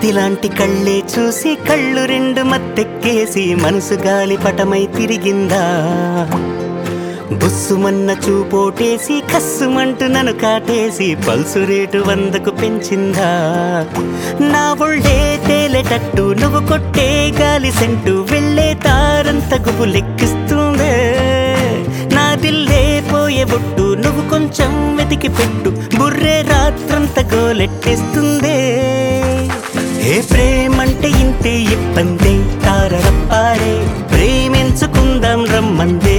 కత్తిలాంటి కళ్ళే చూసి కళ్ళు రెండు మత్తెక్కేసి మనసు గాలి పటమై తిరిగిందా బుస్సుమన్న చూపోటేసి కస్సుమంటూ నన్ను కాటేసి పల్సు రేటు వందకు పెంచిందా నా ఒళ్ళే తేలేటట్టు నువ్వు కొట్టే గాలి సెంటు వెళ్ళే తారంత గుబు లెక్కిస్తుందే నా దిల్లే పోయే బొట్టు నువ్వు కొంచెం వెతికి పెట్టు బుర్రే రాత్రంత గోలెట్టేస్తుందే ఏ ప్రేమంటే ఇంతే ఇబ్బంది తారరప్పారే ప్రేమించుకుందాం రమ్మందే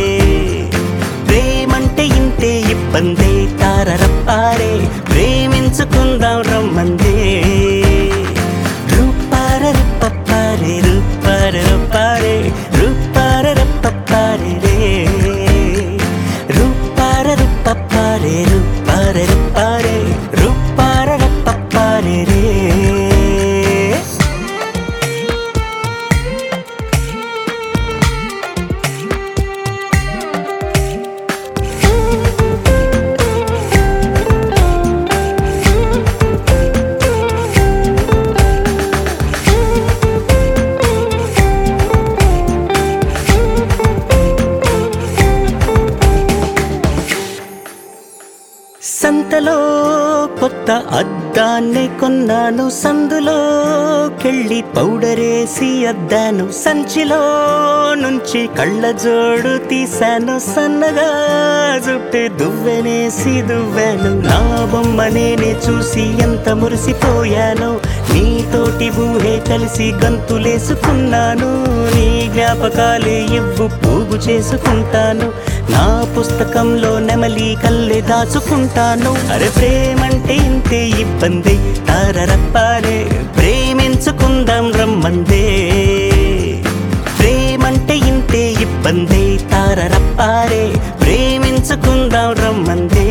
ప్రేమంటే ఇంతే ఇబ్బంది తారరప్పారే ప్రేమించుకుందాం రమ్మందే రూపారరప్పప్పారే రూపారరప్పారే రూపారరప్పప్పారే రే రూపారరప్పప్పారే రూపారరప్పారే రూపారరప్పప్పారే రే సంతలో కొత్త అద్దాన్ని కొన్నాను సందులో కెళ్ళి పౌడరేసి అద్దాను సంచిలో నుంచి కళ్ళ జోడు తీశాను సన్నగా జుట్టు దువ్వెనేసి దువ్వాను నా బొమ్మ నేనే చూసి ఎంత మురిసిపోయాను నీతోటి ఊహే కలిసి గంతులేసుకున్నాను నీ జ్ఞాపకాలే ఇవ్వు పోగు చేసుకుంటాను నా పుస్తకంలో నెమలి కల్లె దాచుకుంటాను అరే ప్రేమంటే ఇంతే ఇబ్బంది తారరప్పారే ప్రేమించుకుందాం రమ్మందే ప్రేమంటే ఇంతే ఇబ్బంది తారరప్పారే ప్రేమించుకుందాం రమ్మందే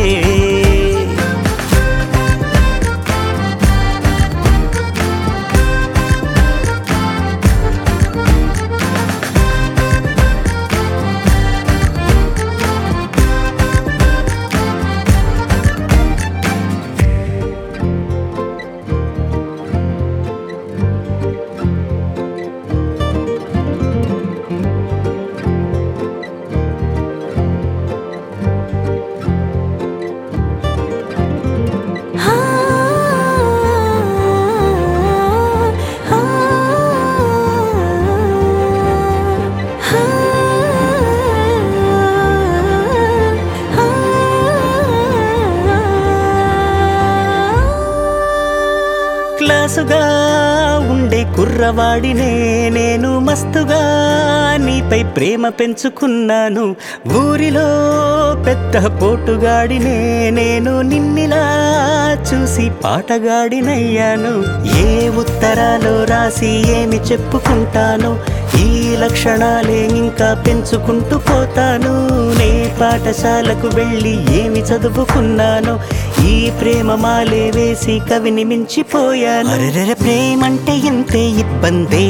క్లాసుగా ఉండే కుర్రవాడినే నేను మస్తుగా నీపై ప్రేమ పెంచుకున్నాను ఊరిలో పెద్ద పోటుగాడినే నేను నిన్నిలా చూసి పాటగాడినయ్యాను ఏ ఉత్తరాలు రాసి ఏమి చెప్పుకుంటాను ఈ లక్షణాలే ఇంకా పెంచుకుంటూ పోతాను నే పాఠశాలకు వెళ్ళి ఏమి చదువుకున్నాను ఈ ప్రేమ మాలే వేసి కవిని మించిపోయాను అరెరెరె ప్రేమంటే ఇంతే ఇబ్బందే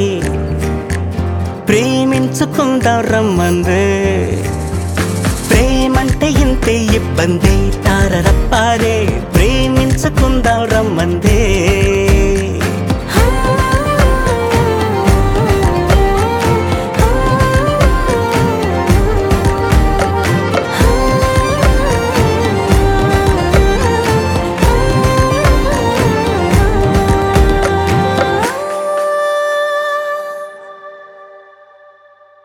ప్రేమించుకుందాం రమ్మందే ప్రేమంటే ఇంతే ఇబ్బంది